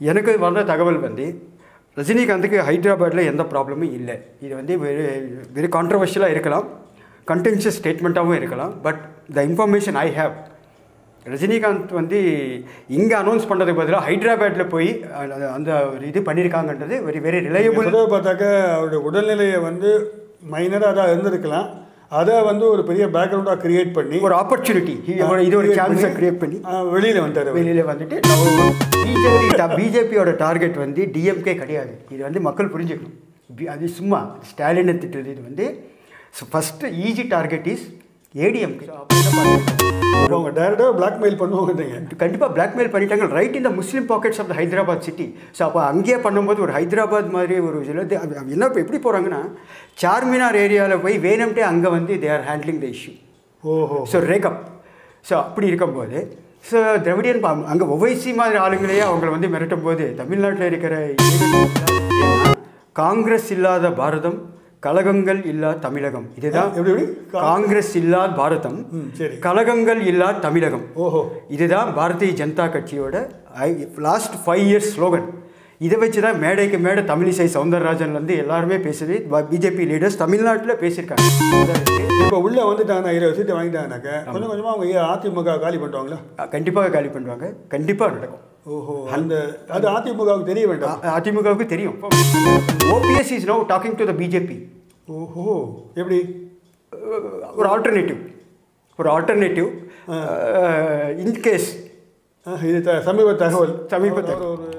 எனக்கு வந்த தகவல் வந்து ரஜினிகாந்துக்கு ஹைதராபாத்தில் எந்த ப்ராப்ளமும் இல்லை இது வந்து வெரி வெரி கான்ட்ரவர்ஷியலாக இருக்கலாம் கண்டென்ஷியஸ் ஸ்டேட்மெண்ட்டாகவும் இருக்கலாம் but the information I have Rajinikanth வந்து இங்கே அனௌன்ஸ் பண்ணுறதுக்கு பதிலாக ஹைதராபாத்தில் போய் அந்த- அந்த ஒரு இது பண்ணியிருக்காங்கன்றது வெரி வெரி ரிலையபிள் பொதுவாக பார்த்தாக்க அவருடைய உடல்நிலையை வந்து மைனராக தான் இருந்திருக்கலாம் அதை வந்து ஒரு பெரிய பேக்ரவுண்டாக கிரியேட் பண்ணி ஒரு ஆப்பர்ச்சுனிட்டி இது ஒரு சான்ஸை கிரியேட் பண்ணி வெளியில் வந்துட்டார் வெளியில் வந்துட்டு பிஜேபி பிஜேபியோட டார்கெட் வந்து டிஎம்கே கிடையாது இது வந்து மக்கள் புரிஞ்சுக்கணும் பி- அது சும்மா ஸ்டாலினை திட்டுறது இது வந்து first easy target is ADMK அவங்க டைரெக்டாக பிளாக்மெயில் பண்ணுவாங்கன்றீங்க கண்டிப்பாக பிளாக்மெயில் பண்ணிட்டாங்க ரைட் இந்த Muslim pockets of the Hyderabad city so அப்போ அங்கேயே பண்ணும்போது ஒரு ஹைதராபாத் மாதிரி ஒரு இதில் இது- அது- அது என்ன இப்போ எப்படி போகிறாங்கன்னா சார்மினார் ஏரியாவில் போய் வேணும்ட்டே அங்கே வந்து they are handling the issue ஓஹோ ஸோ ரேகப் ஸோ அப்படி இருக்கும்போது ஸோ திராவிடியன் பா- அங்கே ஒவைசி மாதிரி ஆளுங்களையே அவங்கள வந்து மிரட்டும் போது தமிழ்நாட்டில் இருக்கிற ஏன்னா, காங்கிரஸ் இல்லாத பாரதம் கலகங்கள் இல்லா தமிழகம் இதுதான் எப்படி எப்படி காங்கிரஸ் இல்லா பாரதம் ம் சரி கலகங்கள் இல்லா தமிழகம் ஓஹோ இதுதான் பாரதிய ஜனதா கட்சியோட லாஸ்ட் ஃபைவ் இயர்ஸ் ஸ்லோகன் இதை வச்சு தான் மேடைக்கு மேடை தமிழிசை சவுந்தரராஜன்லேருந்து எல்லாருமே பேசுது பிஜேபி லீடர்ஸ் தமிழ்நாட்டில் பேசியிருக்காங்க இப்போ உள்ளே வந்துட்டாங்கன்னா இருபது சீட்டை வாங்கிட்டாங்கனாக்க கொஞ்சம் கொஞ்சமாக அவங்க ஏன் அதிமுக காலி பண்ணுவாங்களா கண்டிப்பாக காலி பண்ணுவாங்க கண்டிப்பாக நடக்கும் ஓஹோ அந்த அது அதிமுகவுக்கு தெரிய வேண்டாம் அ- அதிமுகவுக்கு தெரியும் OPS is no talking to the BJP ஓஹோ எப்படி ஒரு ஆல்டர்னேட்டிவ் ஒரு ஆல்டர்னேட்டிவ் இன்கேஸ் அஹ், இது த- சமீப தகவல் சமீப அவர் தகவல். ஒரு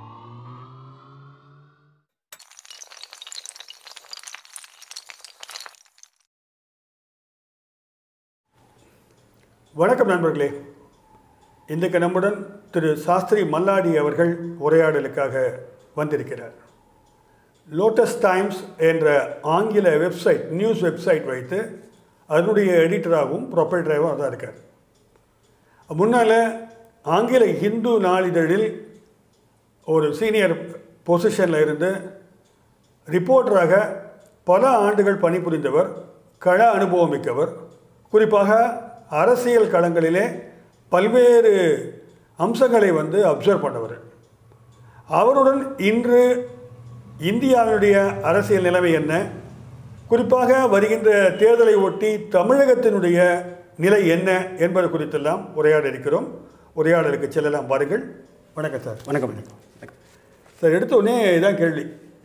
வணக்கம் நண்பர்களே இன்றைக்கு நம்முடன் திரு சாஸ்திரி மல்லாடி அவர்கள் உரையாடலுக்காக வந்திருக்கிறார் லோட்டஸ் டைம்ஸ் என்ற ஆங்கில வெப்சைட் நியூஸ் வெப்சைட் வைத்து அதனுடைய எடிட்டராகவும் ப்ரொப்பரேட்டராகவும் தான் இருக்கார் முன்னால் ஆங்கில ஹிந்து நாளிதழில் ஒரு சீனியர் பொசிஷனில் இருந்து ரிப்போர்ட்டராக பல ஆண்டுகள் பணிபுரிந்தவர் கள அனுபவமிக்கவர் குறிப்பாக அரசியல் களங்களிலே பல்வேறு அம்சங்களை வந்து அப்சர்வ் பண்ணவர் அவருடன் இன்று இந்தியாவினுடைய அரசியல் நிலைமை என்ன குறிப்பாக வருகின்ற தேர்தலை ஒட்டி தமிழகத்தினுடைய நிலை என்ன என்பது குறித்தெல்லாம் உரையாட இருக்கிறோம் உரையாடலுக்கு செல்லலாம் பாருங்கள் வணக்கம் சார் வணக்கம் வணக்கம் வணக்கம். சார் எடுத்த உடனே இதான் கேள்வி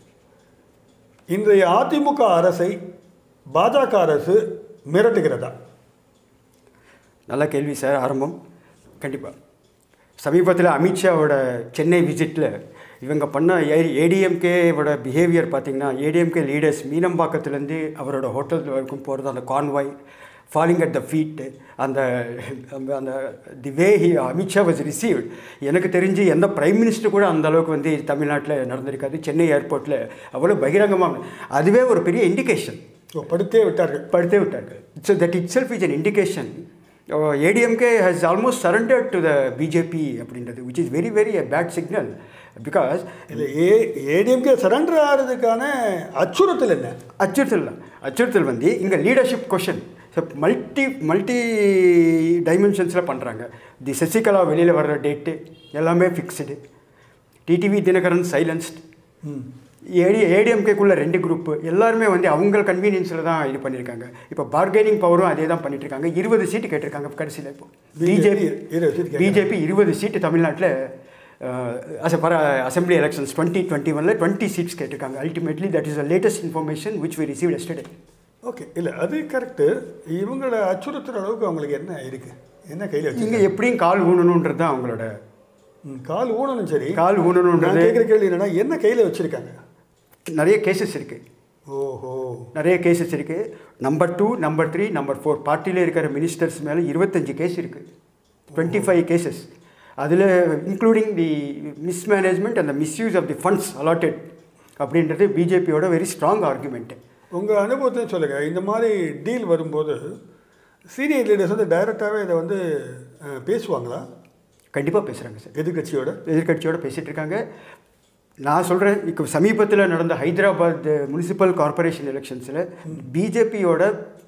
இன்றைய அதிமுக அரசை பாஜக அரசு மிரட்டுகிறதா நல்ல கேள்வி சார் ஆரம்பம் கண்டிப்பாக சமீபத்தில் அமித்ஷாவோட சென்னை விசிட்டில் இவங்க பண்ண ஏ ஏடிஎம்கேவோட பிஹேவியர் பார்த்தீங்கன்னா ஏடிஎம்கே லீடர்ஸ் மீனம்பாக்கத்துலேருந்து அவரோட ஹோட்டல் வரைக்கும் போகிறது அந்த convoy falling at the feet அந்த அந்த- அந்த the way he Amit Shah was received எனக்கு தெரிஞ்சு எந்த பிரைம் மினிஸ்டர் கூட அந்த அளவுக்கு வந்து தமிழ்நாட்டில் நடந்திருக்காது சென்னை ஏர்போர்ட்டில் அவ்வளோ பகிரங்கமாக அதுவே ஒரு பெரிய இண்டிகேஷன் ஓ, படுத்தே விட்டார்கள் படுத்தே விட்டார்கள் so that it self is an indication ADMK has almost surrendered to the BJP அப்படின்றது which is very very a bad signal because இல்லை ஏ ஏடிஎம்கே சரண்டர் ஆகிறதுக்கான அச்சுறுத்தல் என்ன அச்சுறுத்தல் தான். அச்சுறுத்தல் வந்து இங்கே leadership question so multi multi டைமென்ஷன்ஸில் பண்ணுறாங்க தி சசிகலா வெளியில் வர்ற டேட்டு எல்லாமே fixed TTV Dhinakaran silenced AD ஏடிஎம்கேக்குள்ள ரெண்டு குரூப்பு எல்லாருமே வந்து அவங்க கன்வீனியன்ஸில் தான் இது பண்ணியிருக்காங்க இப்போ பார்கெனிங் பவரும் அதே தான் பண்ணிட்டு இருக்காங்க இருபது சீட்டு கேட்டிருக்காங்க கடைசியில் இப்போ பிஜேபி இருபது சீட் கேட்கறாங்க. பிஜேபி இருபது சீட்டு தமிழ்நாட்டில் as per assembly elections twenty twenty ஒனில் டுவெண்ட்டி சீட்ஸ் கேட்டிருக்காங்க ultimately that is the latest information which we receive yesterday okay இல்லை அது கரெக்டு இவங்கள அச்சுறுத்துற அளவுக்கு அவங்களுக்கு என்ன இருக்குது என்ன கையில் வச்சு இங்கே எப்படியும் கால் ஊனணுன்றது தான் அவங்களோட கால் ஊனலும் சரி கால் நான் ஊனணுன்றது கேட்குற கேள்வி என்னன்னா என்ன கையில் வச்சுருக்காங்க நிறைய கேசஸ் இருக்குது ஓஹோ நிறைய கேசஸ் இருக்குது number two number three number four பார்ட்டியில் இருக்கிற மினிஸ்டர்ஸ் மேலே இருபத்தஞ்சு கேஸ் இருக்குது டுவெண்ட்டி ஃபைவ் கேசஸ் அதில் இன்க்ளூடிங் தி மிஸ்மேனேஜ்மெண்ட் அந்த misuse of the funds allotted அப்படின்றது பிஜேபியோட வெரி ஸ்ட்ராங் ஆர்குமெண்ட்டு உங்கள் அனுபவத்தையும் சொல்லுங்கள் இந்த மாதிரி டீல் வரும்போது சீனியர் லீடர்ஸ் வந்து டைரெக்டாகவே இதை வந்து அஹ், பேசுவாங்களா கண்டிப்பாக பேசுகிறாங்க சார் எதிர்கட்சியோட எதிர்கட்சியோட பேசிகிட்டு இருக்காங்க நான் சொல்கிறேன் இப்போ சமீபத்தில் நடந்த ஹைதராபாத் முனிசிபல் கார்ப்பரேஷன் எலெக்ஷன்ஸில் பிஜேபியோட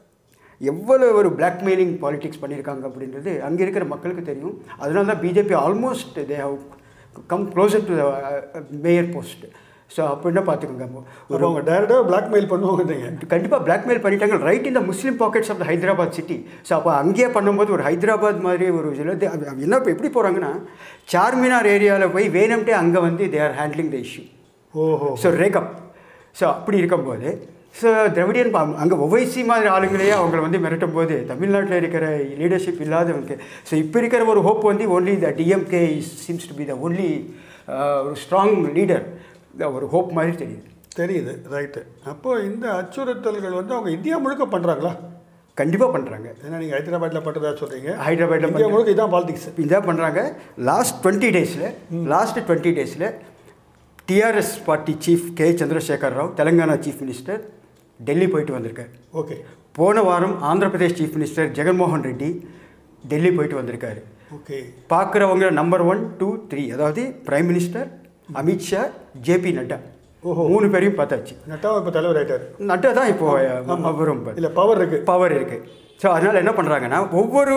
எவ்வளோ ஒரு பிளாக்மெயிலிங் பாலிடிக்ஸ் பண்ணியிருக்காங்க அப்படின்றது அங்கே இருக்கிற மக்களுக்கு தெரியும் அதனால தான் BJP almost they have come closer to mayor post so அப்படின்னா பார்த்துக்கோங்க ஒரு அவங்க டைரெக்டாக பிளாக்மெயில் பண்ணுவாங்கன்றீங்க கண்டிப்பாக பிளாக்மெயில் பண்ணிட்டாங்க ரைட் இந்த Muslim pockets of the Hyderabad city so அப்போ அங்கேயே பண்ணும்போது ஒரு ஹைதராபாத் மாதிரி ஒரு இதில் இது- அது- அது என்ன இப்போ எப்படி போகிறாங்கன்னா சார்மினார் ஏரியாவில் போய் வேணும்ட்டே அங்கே வந்து they are handling the issue ஓஹோ ஸோ ரேக்கப் ஸோ அப்படி இருக்கும்போது ஸோ திராவிடியன் அங்கே ஒவைசி மாதிரி ஆளுங்களையே அவங்கள வந்து மிரட்டும் போது தமிழ்நாட்டில் இருக்கிற லீடர்ஷிப் இல்லாதவங்க ஸோ இப்போ இருக்கிற ஒரு ஹோப் வந்து only the DMK seems to be the only ஒரு ஸ்ட்ராங் லீடர் ஒரு ஹோப் மாதிரி தெரியுது தெரியுது ரைட்டு அப்போ இந்த அச்சுறுத்தல்கள் வந்து அவங்க இந்தியா முழுக்க பண்ணுறாங்களா கண்டிப்பாக பண்ணுறாங்க ஏன்னா நீங்கள் ஹைதராபாத்தில் பண்ணுறதா சொல்கிறீங்க ஹைதராபாத்தில் இந்தியா முழுக்க இதான் பாலிடிக்ஸ் இதான் பண்ணுறாங்க லாஸ்ட் டுவெண்ட்டி டேஸில் லாஸ்ட் டுவெண்ட்டி டேஸில் TRS party chief K Chandrasekhar Rao Telangana chief minister Delhi போயிட்டு வந்திருக்கார் ஓகே போன வாரம் ஆந்திர பிரதேஷ் சீஃப் மினிஸ்டர் ஜெகன்மோகன் ரெட்டி டெல்லி போயிட்டு வந்திருக்காரு ஓகே பார்க்குறவங்க நம்பர் ஒன் டூ த்ரீ அதாவது prime minister Amit Shah JP Nadda ஓஹோ. மூணு பேரையும் பார்த்தாச்சு நட்டாவும் இப்போ தலைவர் ஆயிட்டார் நட்டா தான் இப்போ அவரும் இல்லை பவர் இருக்குது பவர் இருக்குது ஸோ அதனால் என்ன பண்ணுறாங்கன்னா ஒவ்வொரு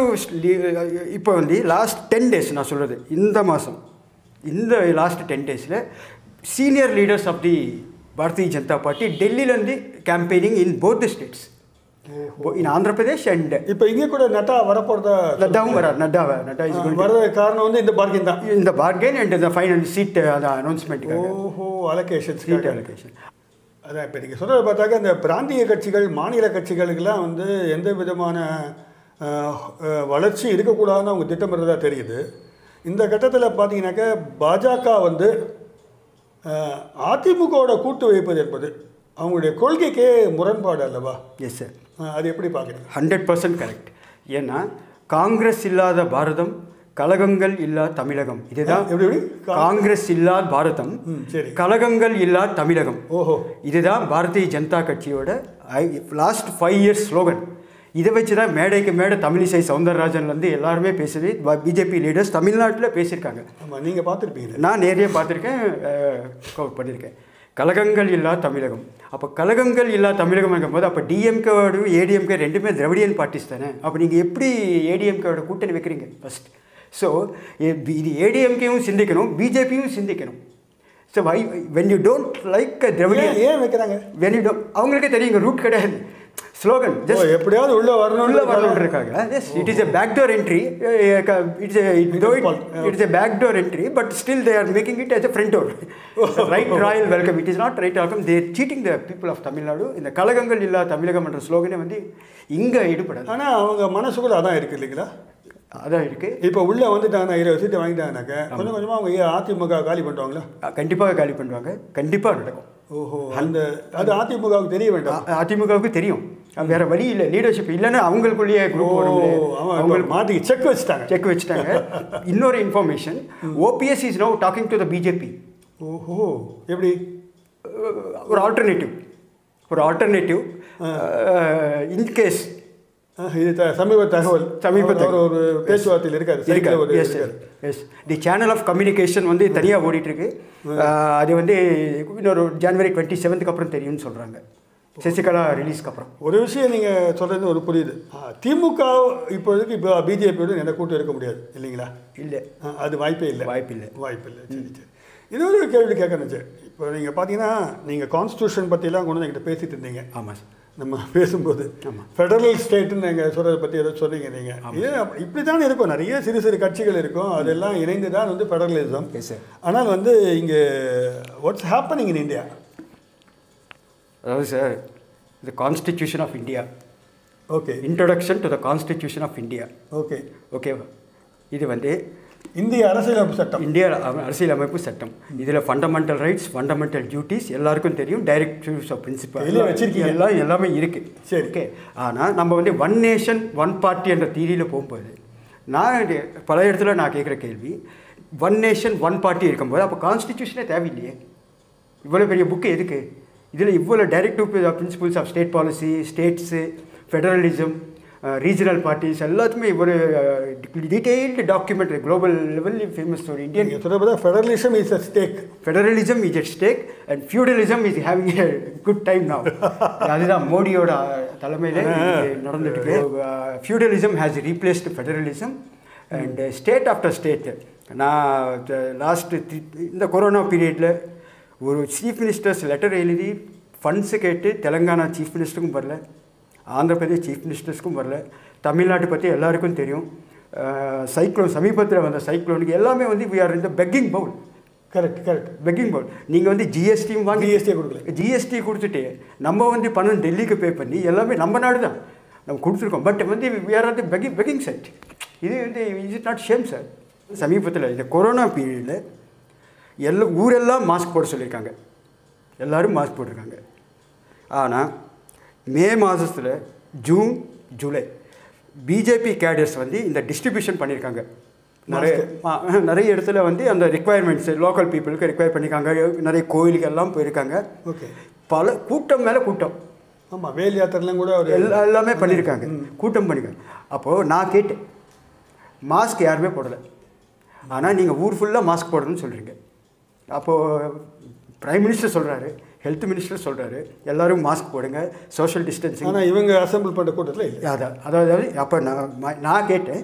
இப்போ வந்து லாஸ்ட் டென் டேஸ் நான் சொல்கிறது இந்த மாதம் இந்த லாஸ்ட் டென் டேஸில் senior leaders of the Bharatiya Janata party டெல்லியிலேருந்து campaigning in both the states in Andhra Pradesh and இப்போ இங்கே கூட நட்டா வரப்போகிறதா நட்டாவும் வரார் நட்டா நட்டா இஸ் வர்றது காரணம் வந்து இந்த பார்க்கிங் தான் இந்த பார்கென் அண்ட் இந்த ஃபைனல் சீட் அந்த அனௌன்ஸ்மெண்ட்டுக்காக ஓஹோ அலோகேஷன்ஸ் சீட் அலோகேஷன் அதான் இப்போ நீங்கள் சொல்கிறத பார்த்தாக்க இந்த பிராந்திய கட்சிகள் மாநில கட்சிகளுக்கெல்லாம் வந்து எந்த விதமான அஹ், அஹ், வளர்ச்சி இருக்கக்கூடாதுன்னு அவங்க திட்டமிடுறதா தெரியுது இந்த கட்டத்தில் பார்த்தீங்கன்னாக்க பாஜக வந்து அஹ், அதிமுகவோட கூட்டு வைப்பது என்பது அவங்களுடைய கொள்கைக்கே முரண்பாடு அல்லவா எஸ் சார் அஹ், அது எப்படி பார்க்குறீங்க ஹண்ட்ரட் பர்சன்ட் கரெக்ட் ஏன்னா காங்கிரஸ் இல்லாத பாரதம் கலகங்கள் இல்லா தமிழகம் இதுதான் எப்படி எப்படி காங்கிரஸ் இல்லா பாரதம் ம் சரி கலகங்கள் இல்லா தமிழகம் ஓஹோ இதுதான் பாரதிய ஜனதா கட்சியோட லாஸ்ட் ஃபைவ் இயர்ஸ் ஸ்லோகன் இதை வச்சு தான் மேடைக்கு மேடை தமிழிசை சவுந்தரராஜன்லேருந்து எல்லாருமே பேசுது பிஜேபி லீடர்ஸ் தமிழ்நாட்டில் பேசியிருக்காங்க ஆமாம் நீங்கள் பார்த்துருப்பீங்க நான் நேரே பார்த்துருக்கேன் கவர் பண்ணியிருக்கேன் கலகங்கள் இல்லா தமிழகம் அப்போ கலகங்கள் இல்லா தமிழகம் போது அப்போ டிஎம்கேவோட ஏடிஎம்கே ரெண்டுமே திராவிடியன் பார்ட்டிஸ் தானே அப்போ நீங்கள் எப்படி ஏடிஎம்கேவோட கூட்டணி வைக்கிறீங்க ஃபஸ்ட் ஸோ இது ஏடிஎம்கேவும் சிந்திக்கணும் பிஜேபியும் சிந்திக்கணும் so why when you don't like Dravidian ஏன் ஏன் வைக்கிறாங்க வென் யூ டோன்ட் அவங்களுக்கே தெரியுங்க ரூட் கிடையாது ஸ்லோகன் ஓ, ஜஸ்ட் எப்படியாவது உள்ள வரணும் உள்ள வரணும்னு இருக்காங்க yes it is a backdoor entry it's it's a backdoor entry but still they are making it as a front door right royal welcome it is not right welcome they're cheating the people of Tamil Nadu இந்த கழகங்கள் இல்லா தமிழகம் என்ற ஸ்லோகனே வந்து இங்கே ஈடுபடாது ஆனால் அவங்க மனசுக்குள்ள அதான் இருக்குது இல்லைங்களா அதான் இருக்குது இப்போ உள்ளே வந்துட்டாங்கன்னா இருபது சீட்டு வாங்கிட்டாங்கனாக்க கொஞ்சம் கொஞ்சமாக அவங்க ஏன் அதிமுக காலி பண்ணுவாங்களா கண்டிப்பாக காலி பண்ணுவாங்க கண்டிப்பாக நடக்கும் ஓஹோ அந்த அது அதிமுகவுக்கு தெரிய வேண்டாம் அ- அதிமுகவுக்கு தெரியும் வேற வழி இல்லை லீடர்ஷிப் இல்லைன்னா அவங்களுக்குள்ளேயே ஓ குரூப் வரும் அவன் அவங்களுக்கு மாற்றி செக் வச்சுட்டாங்க செக் வச்சுட்டாங்க இன்னொரு information OPS is no talking to the BJP ஓஹோ எப்படி ஒரு ஆல்டர்னேட்டிவ் ஒரு ஆல்டர்னேட்டிவ் இன்கேஸ் அஹ், இது த- சமீப தகவல் சமீப அவர் ஒரு பேச்சுவார்த்தையில் இருக்காரு சைக்கிள் ஒரு எஸ் இருக்காரு. Yes the channel of communication வந்து தனியாக ஓடிட்டுருக்கு அது வந்து இன்னொரு ஜனவரி டுவெண்ட்டி செவன்த்துக்கு அப்புறம் தெரியும்னு சொல்கிறாங்க சசிகலா ரிலீஸ்க்கு அப்புறம் ஒரு விஷயம் நீங்கள் சொல்கிறது ஒரு புரியுது அஹ், திமுக இப்பொழுதுக்கு இப்போ பிஜேபியோட என்ன கூட்டம் இருக்க முடியாது இல்லைங்களா இல்லை அஹ், அது வாய்ப்பே இல்லை வாய்ப்பில்லை வாய்ப்பில்லை சரி சரி இன்னொரு கேள்வி கேட்கணும் சார் இப்போ நீங்கள் பார்த்தீங்கன்னா நீங்கள் கான்ஸ்டியூஷன் பற்றிலாம் கொண்டு வந்து என்கிட்ட பேசிட்டு இருந்தீங்க ஆமாம் சார் நம்ம பேசும்போது ஆமா. ஃபெடரல் ஸ்டேட்டுன்னு நீங்கள் சொல்கிறத பற்றி ஏதோ சொன்னீங்க நீங்கள் இது இப்படி தான் இருக்கும் நிறைய சிறு சிறு கட்சிகள் இருக்கும் அதெல்லாம் இணைந்து தான் வந்து ஃபெடரலிசம் எஸ் சார் ஆனால் வந்து இங்கே வாட்ஸ் ஹேப்பனிங் இன் இந்தியா அதாவது sir the constitution of India okay introduction to the constitution of India okay ஓகேவா இது வந்து இந்திய அரசியலமைப்பு சட்டம் இந்தியா அரசியலமைப்பு சட்டம் இதில் ஃபண்டமெண்டல் ரைட்ஸ் ஃபண்டமெண்டல் டியூட்டிஸ் எல்லாருக்கும் தெரியும் டைரக்டிவ்ஸ் ஆஃப் பிரின்சிபல் இதுலயே வச்சிருக்கீங்க. எல்லாம் எல்லாமே இருக்கு சரி. ஓகே ஆனால் நம்ம வந்து ஒன் நேஷன் ஒன் பார்ட்டி என்ற தீரியில் போகும்போது நான் இது பல இடத்துல நான் கேட்குற கேள்வி ஒன் நேஷன் ஒன் பார்ட்டி இருக்கும்போது அப்போ கான்ஸ்டிடியூஷனே தேவையில்லையே இவ்வளோ பெரிய புக்கு எதுக்கு இதில் இவ்வளோ directive principles of state policy states federalism regional parties எல்லாத்துமே ஒரு டீட்டெயில்டு டாக்குமெண்ட் குளோபல் லெவலில் ஃபேமஸ் ஒரு இந்தியன் நீங்கள் சொல்கிறப்ப federalism is a stake federalism is at stake and feudalism is having a good time now அதுதான் மோடியோட தலைமையில் நடந்துட்டு இருக்கு feudalism has replaced federalism and state after state நான் லாஸ்ட்டு இந்த கொரோனா பீரியடில் ஒரு சீஃப் மினிஸ்டர்ஸ் லெட்டர் எழுதி ஃபண்ட்ஸு கேட்டு தெலுங்கானா சீஃப் மினிஸ்டருக்கும் வரல ஆந்திர பிரதேஷ் சீஃப் மினிஸ்டர்ஸ்க்கும் வரல தமிழ்நாட்டை பற்றி எல்லாருக்கும் தெரியும் சைக்ளோன் சமீபத்தில் வந்த சைக்ளோனுக்கு எல்லாமே வந்து வி ஆர் இந்த begging bowl correct correct begging bowl நீங்கள் வந்து ஜிஎஸ்டியும் வாங்கி ஜிஎஸ்டியை கொடுக்கல ஜிஎஸ்டி கொடுத்துட்டு நம்ம வந்து பணம் டெல்லிக்கு பே பண்ணி எல்லாமே நம்ம நாடு தான் நம்ம கொடுத்துருக்கோம் பட் வந்து வேற வந்து பெக்கிங் பெக்கிங் செட் இது வந்து is it not shame sir சமீபத்தில் இந்த கொரோனா பீரியடில் எல்லாம் ஊரெல்லாம் மாஸ்க் போட சொல்லியிருக்காங்க எல்லாரும் மாஸ்க் போட்டிருக்காங்க ஆனால் மே மாதத்தில் ஜூன் ஜூலை பிஜேபி கேடர்ஸ் வந்து இந்த டிஸ்ட்ரிபியூஷன் பண்ணியிருக்காங்க நிறைய ஆ, நிறைய இடத்துல வந்து அந்த ரெக்குவயர்மெண்ட்ஸ் லோக்கல் பீப்புளுக்கு ரெக்குவயர் பண்ணியிருக்காங்க நிறைய கோயிலுக்கு எல்லாம் போயிருக்காங்க ஓகே பல கூட்டம் மேலே கூட்டம் ஆமாம் வேல் யாத்திரைலாம் கூட ஒரு எல்லா எல்லாமே பண்ணியிருக்காங்க கூட்டம் பண்ணிருக்காங்க அப்போது நான் கேட்டேன் மாஸ்க் யாருமே போடலை ஆனால் நீங்கள் ஊர் ஃபுல்லாக மாஸ்க் போடணும்னு சொல்கிறீங்க அப்போது ப்ரைம் மினிஸ்டர் சொல்கிறாரு ஹெல்த் மினிஸ்டர் சொல்கிறாரு எல்லாரும் மாஸ்க் போடுங்க சோஷியல் டிஸ்டன்சிங் ஆனால் இவங்க அசெம்பிள் பண்ணுற கூட்டத்தில் இல்லை அதான் அதாவது அப்போ நான் ம- நான் கேட்டேன்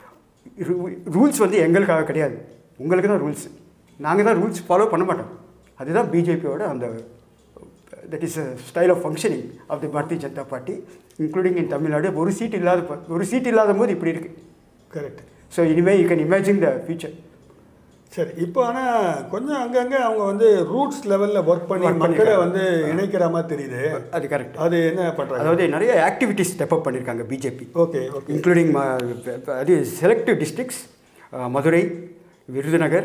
ரூல்ஸ் வந்து எங்களுக்காக கிடையாது உங்களுக்கு தான் ரூல்ஸ் நாங்கள் தான் ரூல்ஸ் ஃபாலோ பண்ண மாட்டோம் அதுதான் பிஜேபியோட அந்த that is style of functioning of the Bharatiya Janata party including in Tamil Nadu ஒரு சீட் இல்லாத ப- ஒரு சீட் இல்லாத போது இப்படி இருக்குது கரெக்ட் ஸோ இனிமேல் you can imagine the future சரி இப்போ ஆனால் கொஞ்சம் அங்கங்கே அவங்க வந்து ரூட்ஸ் லெவலில் ஒர்க் பண்ணி Work மக்களை பண்ணிருக்காங்க. வந்து இணைக்கிற மாதிரி தெரியுது அது கரெக்ட் அது என்ன பண்ணுறாங்க அதாவது நிறைய ஆக்டிவிட்டிஸ் ஸ்டெப் அப் பண்ணியிருக்காங்க பிஜேபி ஓகே ஓகே இன்க்ளூடிங் அது selective districts Madurai Virudhunagar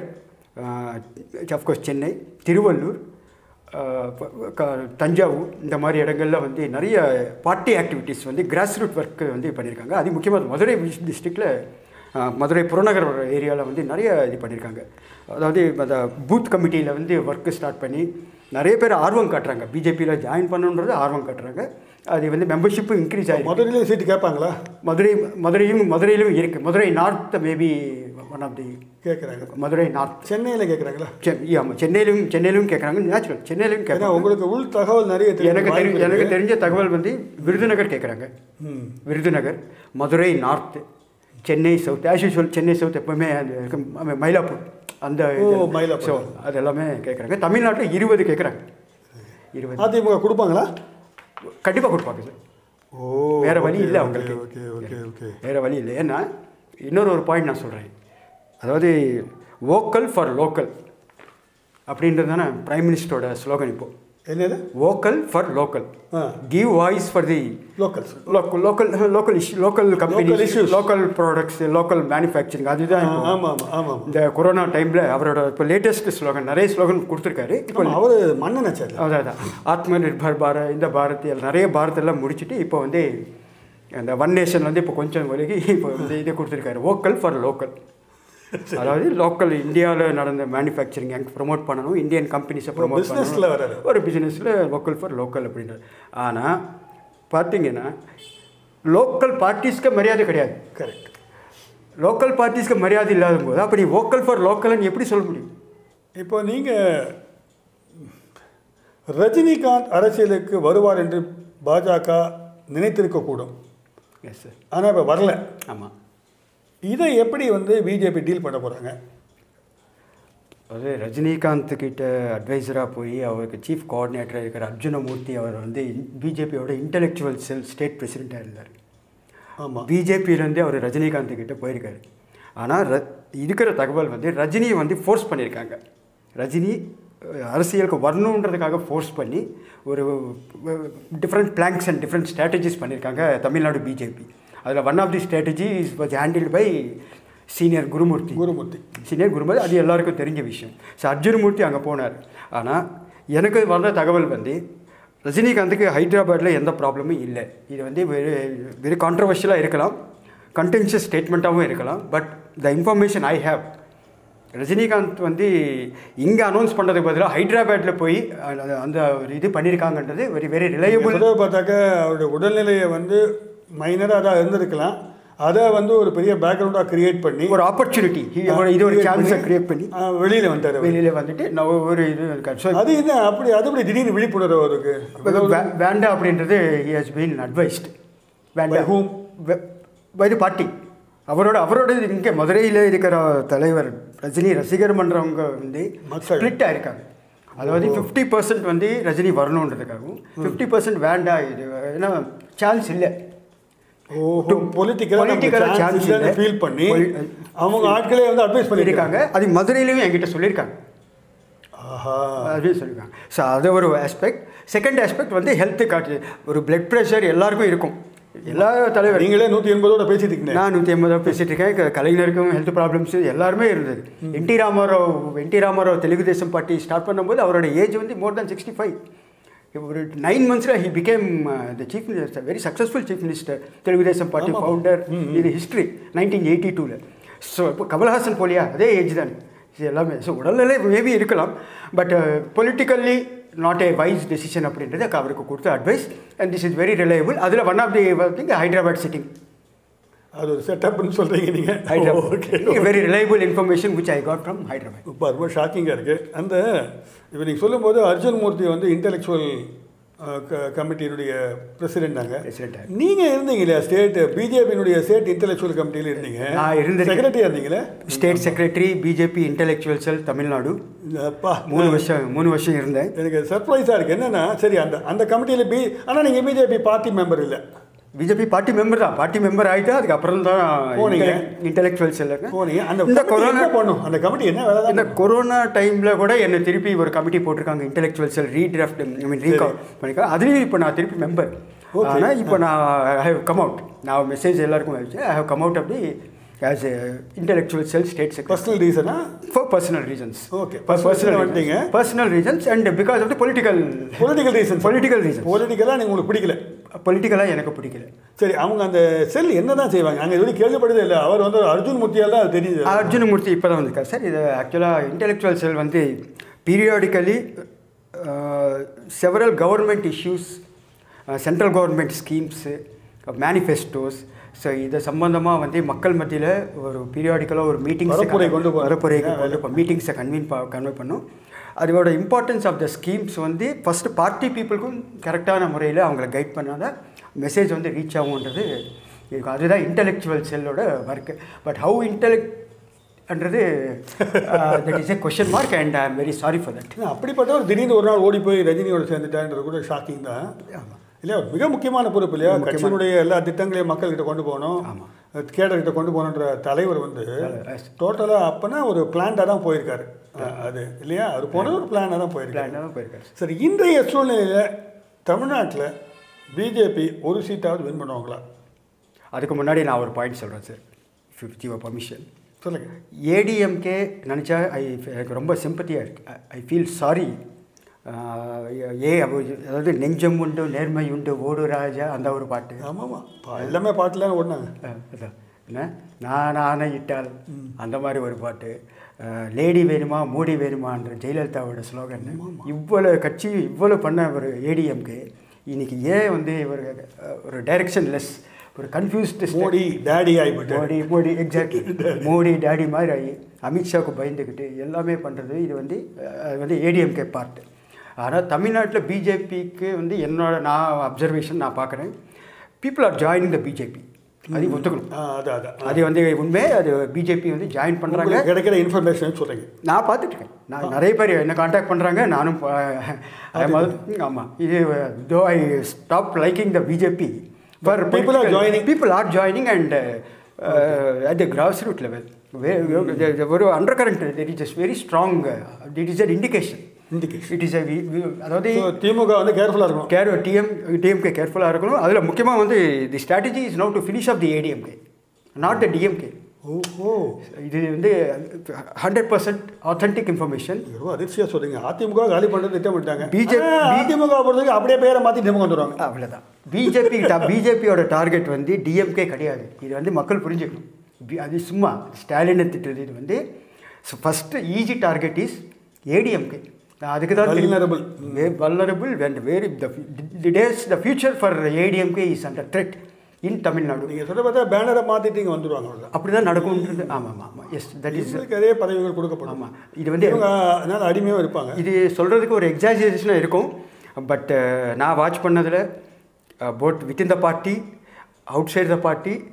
of course Chennai Thiruvallur ah, ப- க- தஞ்சாவூர் இந்த மாதிரி இடங்கள்ல வந்து நிறைய பார்ட்டி ஆக்டிவிட்டீஸ் வந்து கிராஸ் ரூட் ஒர்க்கு வந்து பண்ணியிருக்காங்க அது முக்கியமாக மதுரை டிஸ்ட்ரிக்டில் மதுரை புறநகர் ஏரியாவில் வந்து நிறைய இது பண்ணியிருக்காங்க அதாவது அந்த பூத் கமிட்டியில் வந்து ஒர்க்கு ஸ்டார்ட் பண்ணி நிறைய பேர் ஆர்வம் காட்டுறாங்க பிஜேபியில் ஜாயின் பண்ணணுன்றது ஆர்வம் காட்டுறாங்க அது வந்து மெம்பர்ஷிப்பும் இன்க்ரீஸ் ஆகிருக்கு மதுரையிலையும் சீட்டு கேட்பாங்களா மதுரை மதுரையும் மதுரையிலும் இருக்குது Madurai north maybe one of the கேட்குறாங்க மதுரை நார்த் சென்னையில் கேட்குறாங்களா ஆமாம் சென்னையிலும் சென்னையிலும் கேட்குறாங்க நேச்சுரல் சென்னையிலும் ஏன்னா கேட்குறாங்க உங்களுக்கு உள் தகவல் நிறைய தெரியும் எனக்கு தெரி வாய்ப்பு எனக்கு இருக்கு. தெரிஞ்ச தகவல் வந்து விருதுநகர் கேட்குறாங்க ம் Virudhunagar Madurai north Chennai south as usual Chennai south எப்பவுமே அந்த இருக்கு, ம- மயிலாப்பூர் அந்த ஓ, இது. மயிலாப்பூர். So, அது எல்லாமே கேட்குறாங்க தமிழ்நாட்டில் இருபது கேட்குறாங்க இருபது அதிமுக கொடுப்பாங்களா கண்டிப்பாக கொடுப்பாங்க சார் ஓ வேற வழி okay, இல்லை okay, அவங்களுக்கு. ஓகே ஓகே ஓகே வேறு வழி இல்லை ஏன்னா இன்னொரு ஒரு பாயிண்ட் நான் சொல்கிறேன் அதாவது வோக்கல் ஃபார் லோக்கல் அப்படின்றது தானே பிரைம் மினிஸ்டரோட ஸ்லோகன் இப்போ என்னது vocal for local ah give voice for the locals local local local issue local company issues. Local products local manufacturing அதுதான் இப்போ ஆமாம் ஆமாம் ஆமாம் இந்த கொரோனா டைமில் அவரோட இப்போ லேட்டஸ்ட் ஸ்லோகன் நிறைய ஸ்லோகன் கொடுத்துருக்காரு இப்போ அவர் மன்னன் ஆச்சார் அதான் அதான் ஆத்ம நிர்பர் பாரத் இந்த பாரத் எல்லாம் நிறைய பாரத் எல்லாம் முடிச்சுட்டு இப்போ வந்து அந்த ஒன் நேஷன் வந்து இப்போ கொஞ்சம் வரைக்கும் இப்போ வந்து இதை கொடுத்துருக்காரு வோக்கல் ஃபார் லோக்கல் அதாவது லோக்கல் இந்தியாவில் நடந்த மேனுஃபேக்சரிங் எங்கே ப்ரொமோட் பண்ணணும் இந்தியன் கம்பெனிஸை ப்ரொமோட் பிஸ்னஸில் வராது ஒரு பிஸ்னஸில் லோக்கல் ஃபார் லோக்கல் அப்படின்றது ஆனால் பார்த்தீங்கன்னா லோக்கல் பார்ட்டிஸ்க்கு மரியாதை கிடையாது கரெக்ட் லோக்கல் பார்ட்டிஸ்க்கு மரியாதை இல்லாத போது அப்படி வோக்கல் ஃபார் லோக்கல்னு எப்படி சொல்ல முடியும் இப்போ நீங்கள் ரஜினிகாந்த் அரசியலுக்கு வருவார் என்று பாஜக நினைத்திருக்கக்கூடும் எஸ் சார் ஆனால் இப்போ வரல ஆமாம் இதை எப்படி வந்து பிஜேபி டீல் பண்ண போகிறாங்க அது ரஜினிகாந்த் கிட்ட அட்வைசராக போய் அவருக்கு சீஃப் கோஆர்டினேட்டராக இருக்கிற அர்ஜுனமூர்த்தி அவர் வந்து பிஜேபியோட இன்டெலெக்சுவல் செல் ஸ்டேட் பிரசிடெண்ட்டாக இருந்தார் ஆமாம் பிஜேபியிலேருந்தே அவர் ரஜினிகாந்த் கிட்ட போயிருக்காரு ஆனால் ர இருக்கிற தகவல் வந்து ரஜினியை வந்து ஃபோர்ஸ் பண்ணியிருக்காங்க ரஜினி அஹ், அரசியலுக்கு வரணுன்றதுக்காக ஃபோர்ஸ் பண்ணி ஒரு different plans and different strategies பண்ணியிருக்காங்க தமிழ்நாடு பிஜேபி அதில் one of the strategy is was handled by senior Gurumurthy Gurumurthy senior Gurumurthy அது எல்லாருக்கும் தெரிஞ்ச விஷயம் ஸோ அர்ஜுனமூர்த்தி அங்கே போனார் ஆனால் எனக்கு வந்த தகவல் வந்து ரஜினிகாந்துக்கு ஹைதராபாத்தில் எந்த ப்ராப்ளமும் இல்லை இது வந்து வெரி வெரி கான்ட்ரவர்ஷியலாக இருக்கலாம் கண்டென்ஷியஸ் ஸ்டேட்மெண்ட்டாகவும் இருக்கலாம் but the information I have Rajinikanth வந்து இங்கே அனௌன்ஸ் பண்ணுறதுக்கு பதிலாக ஹைதராபாத்தில் போய் அந்த- அந்த ஒரு இது பண்ணியிருக்காங்கன்றது வெரி வெரி ரிலையபிள் பொதுவாக பார்த்தாக்க அவருடைய உடல்நிலையை வந்து மைனராக தான் இருந்திருக்கலாம் அதை வந்து ஒரு பெரிய பேக்ரவுண்டாக கிரியேட் பண்ணி ஒரு ஆப்பர்ச்சுனிட்டி இது ஒரு சான்ஸை கிரியேட் பண்ணி வெளியில் வந்துட்டார் அவரு. வெளியில் வந்துட்டு நான் ஒரு இது இருக்காரு ஸோ அது என்ன அப்படி அது அப்படி திடீர்னு விழிப்புணர்வு அவருக்கு வே- வேண்டாம் அப்படின்றது ஹி ஹஸ் பீன் அட்வைஸ்டு வேண்டாம் By whom? By the party அவரோட அவரோட இங்கே மதுரையில் இருக்கிற தலைவர் ரஜினி ரசிகர் மன்றவங்க வந்து மக்கள். ஸ்பிளிட்டாக இருக்காங்க அதாவது ஃபிஃப்டி பர்சன்ட் வந்து ரஜினி வரணுன்றதுக்காகவும் ஃபிஃப்டி பர்சன்ட் வேண்டாம் இது ஏன்னா சான்ஸ் இல்லை ஓ பொலிட்டிக்கலாக Political ஆ chance இல்லை. ஃபீல் பண்ணி Poli- அவங்க ஆட்களே வந்து அட்வைஸ் பண்ணியிருக்காங்க இருக்காங்க அது மதுரையிலையும் என்கிட்ட சொல்லியிருக்காங்க ஆஹா அப்படின்னு சொல்லியிருக்காங்க ஸோ அது ஒரு ஆஸ்பெக்ட் செகண்ட் ஆஸ்பெக்ட் வந்து ஹெல்த்து காட்டு ஒரு பிளட் ப்ரெஷர் எல்லாருக்கும் இருக்கும் எல்லா தலைவர் நீங்களே நூற்றி எண்பதோட பேசிட்டு இருக்கீங்க நான் நூற்றி ஐம்பதாக பேசிகிட்டு இருக்கேன் க- கலைஞருக்கும் ஹெல்த் ப்ராப்ளம்ஸ் எல்லாருமே இருந்தது N T Rama Rao N T Rama Rao Telugu Desam party start பண்ணும்போது அவரோட ஏஜ் வந்து மோர் தேன் சிக்ஸ்டி ஃபைவ் ஒரு நைன் மந்த்ஸில் he became the chief minister very successful chief minister Telugu Desam party founder இது ஹிஸ்ட்ரி நைன்டீன் எயிட்டி டூவில் ஸோ இப்போ கமல்ஹாசன் போலியா அதே ஏஜ் தான் இது எல்லாமே ஸோ உடல்நிலை மேபி இருக்கலாம் but politically not a wise decision அப்படின்றது அவருக்கு கொடுத்த advice and this is very reliable அதில் one of the thing Hyderabad sitting அது ஒரு செட்டப்னு சொல்கிறீங்க நீங்கள் okay Hyderabad very reliable information which I got from Hyderabad இப்போ ரொம்ப ஷாக்கிங்காக இருக்குது அந்த இப்போ நீங்கள் சொல்லும்போது அர்ஜுன் மூர்த்தி வந்து இன்டெலெக்சுவல் கமிட்டியினுடைய பிரசிடென்ட்டாங்க President. நீங்கள் இருந்தீங்க இல்லையா ஸ்டேட் பிஜேபியினுடைய ஸ்டேட் இன்டெலெக்சுவல் கமிட்டியில் இருந்தீங்க நான் இருந்திருக்கேன். செக்ரட்டரியாக இருந்தீங்களே state secretary BJP intellectual cell Tamil Nadu அப்பா மூணு வருஷம் மூணு வருஷம் இருந்தேன் எனக்கு சர்ப்ரைஸாக இருக்குது என்னென்னா சரி அந்த அந்த கமிட்டியில் பி ஆனால் நீங்கள் பிஜேபி பார்ட்டி மெம்பர் இல்லை பிஜேபி பார்ட்டி மெம்பர் தான் பார்ட்டி மெம்பர் ஆகிட்டு அதுக்கப்புறம் தான் போனீங்க. இன்டெலெக்சுவல் செல்லுங்க போனீங்க அந்த இந்த committee கொரோனா என்ன பண்ணும் அந்த கமிட்டி என்ன வேலை இந்த தான் கொரோனா டைமில் கூட என்னை திருப்பி ஒரு கமிட்டி போட்டிருக்காங்க இன்டெலெக்சுவல் செல் ரீடிராஃப்ட் ஐ மீன் ரீகவர் பண்ணிருக்காங்க அதுலேயும் இப்போ நான் திருப்பி மெம்பர் Okay. ஆனால் இப்போ நான் ஐ ஹவ் கம் அவுட் நான் மெசேஜ் எல்லாருக்கும் வச்சு ஐ ஹவ் கம் அவுட் அப்படி as a intellectual cell state secretary personal ரீசனா for personal reasons Okay. Personal வந்துட்டீங்க. Personal reasons and because of the political political reason political reason பொலிட்டிக்கலாக நீங்கள் உங்களுக்கு பிடிக்கல பொலிட்டிக்கலாக எனக்கு பிடிக்கல சரி அவங்க அந்த செல் என்ன தான் செய்வாங்க நாங்கள் இதுவரை கேள்விப்பட்டதே இல்லை அவர் வந்து ஒரு அர்ஜுன் மூர்த்தியால் தான் அது தெரியுது அர்ஜுனமூர்த்தி இப்போ தான் வந்திருக்காரு சார் இது ஆக்சுவலாக இன்டெலெக்சுவல் செல் வந்து periodically several government issues central government schemes manifestos so இது சம்பந்தமாக வந்து மக்கள் மத்தியில் ஒரு பீரியாடிக்கலாக ஒரு மீட்டிங்ஸ் வரப்புரை கொண்டு போ- வரப்புரை கொண்டு போ மீட்டிங்ஸை கன்வீன் கன்வே பண்ணும் அதோட இம்பார்ட்டன்ஸ் ஆஃப் த ஸ்கீம்ஸ் வந்து ஃபஸ்ட்டு பார்ட்டி பீப்புளுக்கும் கரெக்டான முறையில் அவங்கள கைட் பண்ணாத மெசேஜ் வந்து ரீச் ஆகுன்றது இருக்கும் அதுதான் இன்டெலெக்சுவல் செல்லோட ஒர்க்கு பட் ஹவு இன்டெலெக்ட் அன்றது that is a question mark and I am very sorry for that ஏன்னா, அப்படிப்பட்ட ஒரு திடீர்னு ஒரு நாள் ஓடி போய் ரஜினியோட சேர்ந்துட்டான்றது கூட ஷாக்கிங் தான் இல்லையா ஒரு மிக முக்கியமான பொறுப்பு இல்லையா கட்சியினுடைய எல்லா திட்டங்களையும் மக்கள்கிட்ட கொண்டு போகணும் கேடர்கிட்ட கொண்டு போகணுன்ற தலைவர் வந்து டோட்டலாக அப்போனா ஒரு பிளான்டாக தான் போயிருக்காரு அஹ், அது இல்லையா அவர் போனது ஒரு பிளானாக தான் போயிருக்காரு பிளான் போயிருக்காரு சரி இன்றைய சூழ்நிலையில் தமிழ்நாட்டில் பிஜேபி ஒரு சீட்டாவது வின் பண்ணுவாங்களா அதுக்கு முன்னாடி நான் ஒரு பாயிண்ட் சொல்கிறேன் சார் ஃபிஃப்டி பர்மிஷன் சொல்லுங்க ஏடிஎம்கே நினச்சா ஐ எனக்கு ரொம்ப சிம்பத்தியாக இருக்கு ஐ ஃபீல் சாரி ஏ அவ- அதாவது நெஞ்சம் உண்டு நேர்மை உண்டு ஓடு ராஜா அந்த ஒரு பாட்டு ஆமாம்மா பா- எல்லாமே பாட்டில் ஓடினாங்க அஹ், அதான். என்ன நான் ஆனை இட்டால் அந்த மாதிரி ஒரு பாட்டு அஹ், லேடி வேணுமா மூடி வேணுமான்ற ஜெயலலிதாவோட ஸ்லோகன் இவ்வளோ கட்சி இவ்வளோ பண்ண ஒரு ஏடிஎம்கே இன்னைக்கு ஏன் வந்து ஒரு அஹ், ஒரு டைரக்ஷன் லெஸ் ஒரு கன்ஃபியூஸ்டு மோடி டேடி ஆகிப்பட்டு மோடி மோடி எக்ஸாக்ட்லி மோடி டாடி மாதிரி ஆகி அமித்ஷாவுக்கு பயந்துக்கிட்டு எல்லாமே பண்ணுறது இது வந்து அஹ், அது வந்து ஏடிஎம்கே பார்ட் ஆனால் தமிழ்நாட்டில் பிஜேபிக்கு வந்து என்னோட நான் அப்சர்வேஷன் நான் பார்க்குறேன் people are joining the BJP அது ஒத்துக்கணும் ஆ அதான் அதான் அது வந்து உண்மை அது பிஜேபி வந்து ஜாயின் பண்ணுறாங்க உங்களுக்கு கிடைக்கிற இன்ஃபர்மேஷன் சொல்கிறீங்க நான் பார்த்துட்ருக்கேன் நான் நிறைய பேர் என்ன காண்டாக்ட் பண்ணுறாங்க நானும் ஆமாம் இது though I stop liking the BJP for People are joining. People are joining and at the grass root level ஒரு undercurrent it is very strong it is an indication indication it is அதாவது so DMK வந்து கேர்ஃபுல்லாக இருக்கணும் care DM DMK கேர்ஃபுல்லாக இருக்கணும் அதில் முக்கியமாக வந்து the strategy is no to finish off the ADMK not the DMK ஓஹோ இது வந்து ஹண்ட்ரட் பர்சன்ட் ஆத்தென்டிக் இன்ஃபர்மேஷன் ரொம்ப அதிர்ச்சியாக சொல்றீங்க அதிமுக காலி பண்ணுறது திட்டமிட்டாங்க BJP ஆனா, அதிமுக பொறுத்தவரைக்கும் அப்படியே பேரை மாற்றி திமுக வந்துடுவாங்க அவ்வளோதான் பிஜேபி பிஜேபியோட டார்கெட் வந்து டிஎம்கே கிடையாது இது வந்து மக்கள் புரிஞ்சுக்கணும் பி- அது சும்மா ஸ்டாலினை திட்டுறது இது வந்து first easy target is ADMK அதுக்கு தான் Vulnerable. Vulnerable and very the days the future for ADMK is under threat in Tamil Nadu நீங்கள் சொல்ல பார்த்தா பேனரை மாற்றிட்டு இங்கே வந்துடுவாங்க அவ்வளோதான் அப்படி தான் நடக்கும்ன்றது ஆமாம் ஆமாம் ஆமாம் எஸ் தட் இஸ் இவங்களுக்கு அதே பதவிகள் கொடுக்கப்படும் ஆமாம் இது வந்து இவங்க அதனால அடிமையாக இருப்பாங்க இது சொல்கிறதுக்கு ஒரு எக்ஸாஜரேஷனாக இருக்கும் பட் நான் வாட்ச் பண்ணதில் both within the party outside the party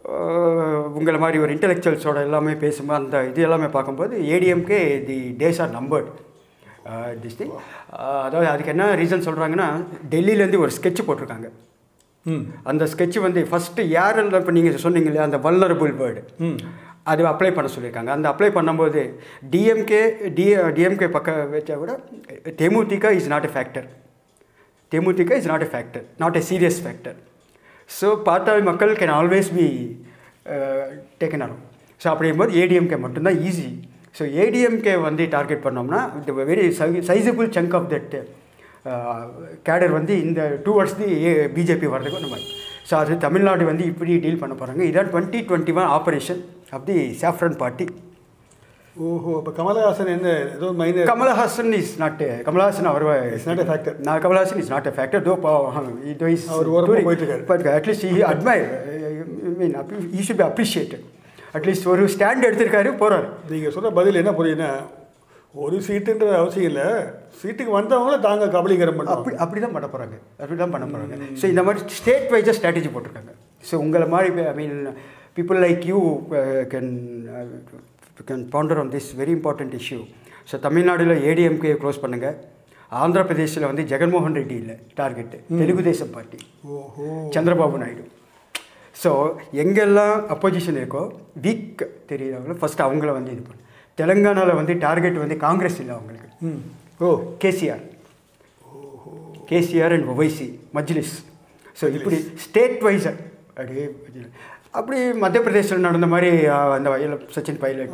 ah, உங்களை மாதிரி ஒரு இன்டெலெக்சுவல்ஸோட எல்லாமே பேசும்போது அந்த இது எல்லாமே பார்க்கும்போது ADMK the days are numbered this thing அதாவது அதுக்கு என்ன ரீசன் சொல்கிறாங்கன்னா டெல்லியிலேருந்து ஒரு sketch போட்டிருக்காங்க ம் அந்த sketch வந்து ஃபஸ்ட்டு யாரெல்லாம் இப்போ நீங்கள் சொன்னீங்க இல்லையா அந்த வல்லரபுள் வேர்டு ம் அது அப்ளை பண்ண சொல்லியிருக்காங்க அந்த அப்ளை பண்ணும்போது டிஎம்கே டி டிஎம்கே பக்கம் வச்சா கூட DMDK is not a factor DMDK is not a factor not a serious factor so Pattali Makkal can always be taken ஆகும் ஸோ அப்படிங்கும்போது ஏடிஎம்கே மட்டும்தான் ஈஸி ஸோ ஏடிஎம்கே வந்து டார்கெட் பண்ணோம்னா இந்த very sizable chunk of that cadre வந்து இந்த டூ வர்ஸ் தி பிஜேபி வர்றதுக்கு நம்ம ஸோ அது தமிழ்நாடு வந்து இப்படி டீல் பண்ண போகிறாங்க இதான் twenty twenty one operation of the saffron party ஓஹோ அப்போ கமலஹாசன் என்ன ஏதோ minor Kamal Haasan is not Kamal Haasan அவர் It's not a factor. நான் Kamal Haasan is not a factor though இது இஸ் அவர் ஓரமா போயிட்டு இருக்காரு. But at least he admire mean he should be appreciated at least ஒரு ஸ்டாண்ட் எடுத்திருக்காரு போகிறாரு நீங்கள் சொல்கிற பதில் என்ன புரியுதுன்னா ஒரு சீட்டுன்ற அவசியம் இல்லை சீட்டுக்கு வந்தவங்கள தாங்க கபலீகரம் பண்ணுவோம் அப்படி அப்படி தான் பண்ண போகிறாங்க அப்படி தான் பண்ண போகிறாங்க ஸோ இந்த மாதிரி ஸ்டேட் வைஸாக ஸ்ட்ராட்டஜி போட்டிருக்காங்க ஸோ உங்களை மாதிரி I mean people like you can can ponder on this very important issue so தமிழ்நாடுல ஏடிஎம்கே க்ளோஸ் பண்ணுங்கள் ஆந்திர பிரதேசில் வந்து ஜெகன்மோகன் ரெட்டி இல்லை டார்கெட்டு தெலுங்கு தேசம் பார்ட்டி ஓஹோ சந்திரபாபு நாயுடு ஸோ எங்கெல்லாம் அப்போசிஷன் இருக்கோ வீக் தெரியுறவங்கள ஃபஸ்ட்டு அவங்கள வந்து இது பண்ணு தெலுங்கானாவில் வந்து டார்கெட் வந்து காங்கிரஸ் இல்லை அவங்களுக்கு ம் ஓ கேசிஆர் கேசிஆர் அண்ட் ஒவைசி மஜ்லிஸ் ஸோ இப்படி ஸ்டேட் வைஸ் அப்படியே அப்படி மத்திய பிரதேசத்தில் நடந்த மாதிரி அஹ், அந்த வயல சச்சின் பைலட்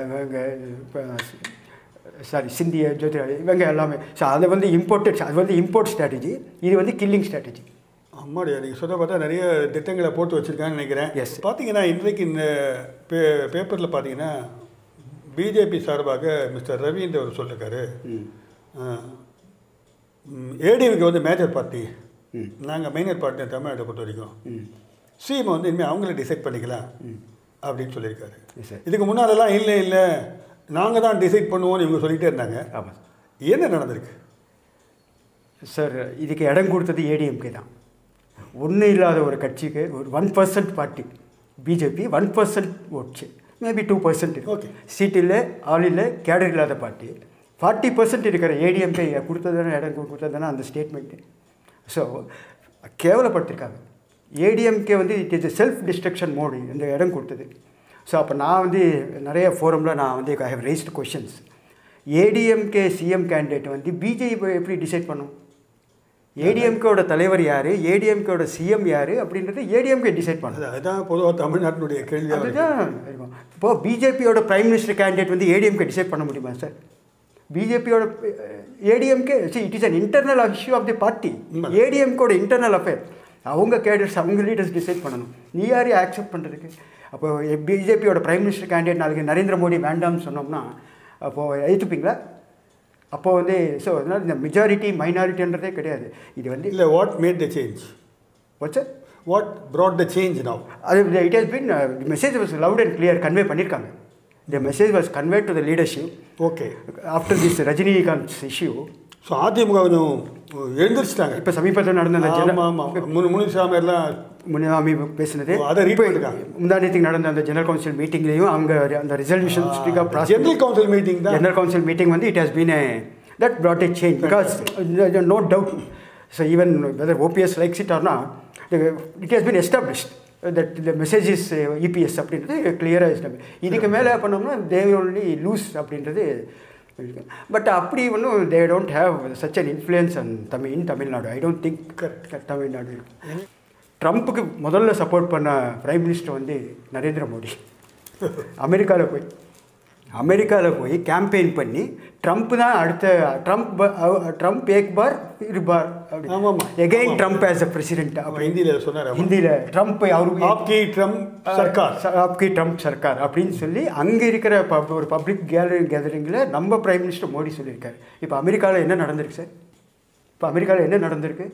சாரி சிந்திய ஜோதிரா இவங்க எல்லாமே ஸோ அதை வந்து இம்போர்ட்டட் அது வந்து இம்போர்ட் ஸ்ட்ராட்டஜி இது வந்து கில்லிங் ஸ்ட்ராட்டஜி அம்மாடியா நீங்கள் சொல்ல பார்த்தா நிறைய திட்டங்களை போட்டு வச்சுருக்காங்கன்னு நினைக்கிறேன் Yes. பார்த்தீங்கன்னா இன்றைக்கு இந்த பே பேப்பரில் பார்த்தீங்கன்னா பிஜேபி சார்பாக மிஸ்டர் ரவீந்திர அவர் சொல்லியிருக்காரு ஏடிஎம்கே வந்து மேஜர் பார்ட்டி ம். நாங்கள் மைனர் பார்ட்டி தமிழ்நாட்டை பொறுத்த வரைக்கும் ம் சிஎம் வந்து இனிமேல் அவங்களே டிசைட் பண்ணிக்கலாம் அப்படின்னு சொல்லியிருக்காரு Yes, sir. இதுக்கு முன்னாலெல்லாம் இல்லை இல்லை நாங்கள் தான் டிசைட் பண்ணுவோம்னு இவங்க சொல்லிகிட்டே இருந்தாங்க ஆமாம் என்ன நடந்திருக்கு சார் இதுக்கு இடம் கொடுத்தது ஏடிஎம்கே தான் ஒன்றும் இல்லாத ஒரு கட்சிக்கு ஒரு one percent party BJP one percent votes maybe two percent Okay. Seat இல்லை ஆள் இல்லை கேடர் இல்லாத பார்ட்டி ஃபார்ட்டி பர்சன்ட் இருக்கிற ஏடிஎம்கே கொடுத்ததானே இடம் கொடுத்ததானே அந்த ஸ்டேட்மெண்ட்டு ஸோ கேவலப்படுத்திருக்காங்க ஏடிஎம்கே வந்து it is self destruction mode இந்த இடம் கொடுத்தது ஸோ அப்போ நான் வந்து நிறைய ஃபோரமில் நான் வந்து I have raised questions ADMK CM candidate வந்து பிஜேபி எப்படி டிசைட் பண்ணும் ஏடிஎம்கேவோட தலைவர் யார் ஏடிஎம்கேவோட சிஎம் யார் அப்படின்றது ஏடிஎம்கே டிசைட் பண்ணும் அது அதுதான் பொதுவாக தமிழ்நாட்டினுடைய கேள்வியாக இருக்கு. அதுதான் இருக்கும் இப்போது பிஜேபியோட பிரைம் மினிஸ்டர் கேண்டிடேட் வந்து ஏடிஎம்கே டிசைட் பண்ண முடியுமா சார் பிஜேபியோட ADMK see it is an internal issue of the party உண்மை. ஏடிஎம்கோட இன்டர்னல் அஃபேர் அவங்க கேடர்ஸ் அவங்க லீடர்ஸ் டிசைட் பண்ணணும் நீ யாரையும் ஆக்செப்ட் பண்ணுறதுக்கு அப்போ பிஜேபியோட பிரைம் மினிஸ்டர் கேண்டிடேட் நாளைக்கு நரேந்திர மோடி வேண்டாம்னு சொன்னோம்னா அப்போது ஏற்றுப்பீங்களா அப்போ வந்து ஸோ அதனால் இந்த மெஜாரிட்டி மைனாரிட்டின்றதே கிடையாது இது வந்து இல்லை வாட் மேட் த சேஞ்ச் வச்ச what brought the change now அது it has been message was loud and clear convey பண்ணியிருக்காங்க the message was convey to the leadership okay after this Rajinikanth issue so AIADMK கொஞ்சம் எழுந்திரிச்சிட்டாங்க இப்போ சமீபத்தில் நடந்த அந்த ஜன ஆமாம் ஆமாம் முனு முனுசாமி எல்லாம் முனியாமி பேசினது ஓ, அதை read பண்ணிருக்காங்க. முந்தானத்துக்கு நடந்த அந்த ஜெனரல் கவுன்சில் மீட்டிங்லேயும் அவங்க அந்த ரிசல்யூஷன் ஜெனரல் கவுன்சில் மீட்டிங் தான் ஜெனரல் கவுன்சில் மீட்டிங் வந்து it has been that brought a change because no doubt so even whether OPS likes it or not the- it has been established that the message is uh, EPS அப்படின்றது கிளியராக establish இதுக்கு மேலே பண்ணோம்னா they only lose அப்படின்றது but அப்படி ஒன்றும் they don't have such an influence and Tamil in Tamil Nadu I don't think Tamil Nadu இருக்கு ட்ரம்ப்புக்கு முதல்ல சப்போர்ட் பண்ண பிரைம் மினிஸ்டர் வந்து நரேந்திர மோடி அமெரிக்காவில் போய் அமெரிக்காவில் போய் கேம்பெயின் பண்ணி ட்ரம்ப் தான் அடுத்த ட்ரம்ப் ப- அவ- ட்ரம்ப் ஏக் பார் இரு பார் ஆமாம், ஆமாம். எகைன் ஆமாம். ட்ரம்ப் ஆஸ் அ பிரசிடென்ட் அப்போ ஹிந்தியில் சொன்னார் ஹிந்தியில் ட்ரம்ப் அவருக்கு ஆப்கி ட்ரம்ப் சர்க்கார் ஆப்கி ட்ரம்ப் சர்க்கார் அப்படின்னு சொல்லி அங்கே இருக்கிற பப் ஒரு பப்ளிக் கேலரி கேதரிங்கில் நம்ம பிரைம் மினிஸ்டர் மோடி சொல்லியிருக்காரு இப்போ அமெரிக்காவில் என்ன நடந்திருக்கு சார் இப்போ அமெரிக்காவில் என்ன நடந்திருக்கு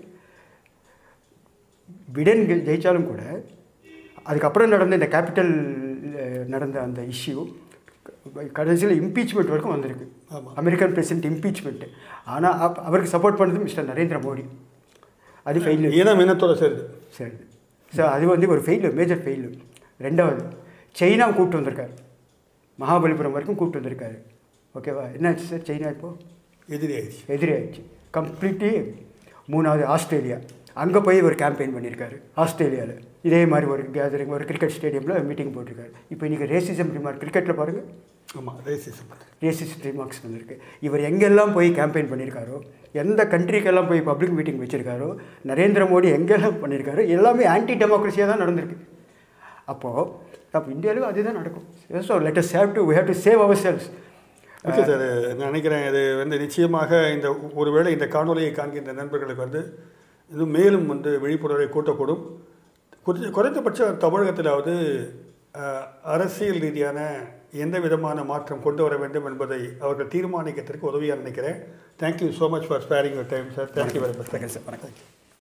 பிடன் கெ- ஜெயிச்சாலும் கூட அதுக்கப்புறம் நடந்த இந்த கேபிட்டல் நடந்த அந்த இஷ்யூ கடைசியில் இம்பீச்மெண்ட் வரைக்கும் வந்திருக்கு ஆமாம். அமெரிக்கன் பிரசிடென்ட் இம்பீச்மெண்ட் ஆனால் அவருக்கு சப்போர்ட் பண்ணது மிஸ்டர் நரேந்திர மோடி அது ஃபெயிலியர் இனம் இனத்தோட சேருது சரி ஸோ அது வந்து ஒரு ஃபெயிலியர் மேஜர் ஃபெயிலியர் ரெண்டாவது சைனா கூப்பிட்டு வந்திருக்காரு மகாபலிபுரம் வரைக்கும் கூப்பிட்டு வந்திருக்காரு ஓகேவா என்னாச்சு சார் சைனா இப்போது எதிரி ஆயிடுச்சு எதிரி ஆயிடுச்சு கம்ப்ளீட்லி மூணாவது ஆஸ்திரேலியா அங்கே போய் ஒரு கேம்பெயின் பண்ணியிருக்காரு ஆஸ்திரேலியாவில் இதே மாதிரி ஒரு கேதரிங் ஒரு கிரிக்கெட் ஸ்டேடியமில் மீட்டிங் போட்டிருக்காரு இப்போ இன்றைக்கி ரேசிசம் ரிமார்க் கிரிக்கெட்டில் பாருங்கள் ஆமாம் ரேசிசம் ரேசிஸ்ட் ரிமார்க்ஸ் வந்திருக்கு இவர் எங்கெல்லாம் போய் கேம்பெயின் பண்ணியிருக்காரோ எந்த கண்ட்ரிக்கெல்லாம் போய் பப்ளிக் மீட்டிங் வச்சுருக்காரோ நரேந்திர மோடி எங்கெல்லாம் பண்ணியிருக்காரோ எல்லாமே ஆன்டி டெமோக்ரஸியாக தான் நடந்திருக்கு அப்போது அப்போ இந்தியாவிலும் அதுதான் நடக்கும் so let us have to we have to save ourselves okay sir நான் நினைக்கிறேன் இது வந்து நிச்சயமாக இந்த ஒருவேளை இந்த காணொலியை காண்கின்ற நண்பர்களுக்கு வந்து இது மேலும் வந்து விழிப்புணர்வை கூட்டக்கூடும் குறைஞ்ச குறைந்தபட்சம் தமிழகத்திலாவது அஹ், அரசியல் ரீதியான எந்த விதமான மாற்றம் கொண்டு வர வேண்டும் என்பதை அவர்கள் தீர்மானிக்கிறதுக்கு உதவியாக நினைக்கிறேன் thank you so much for sparing your time sir thank you very much வணக்கம் சார் வணக்கம்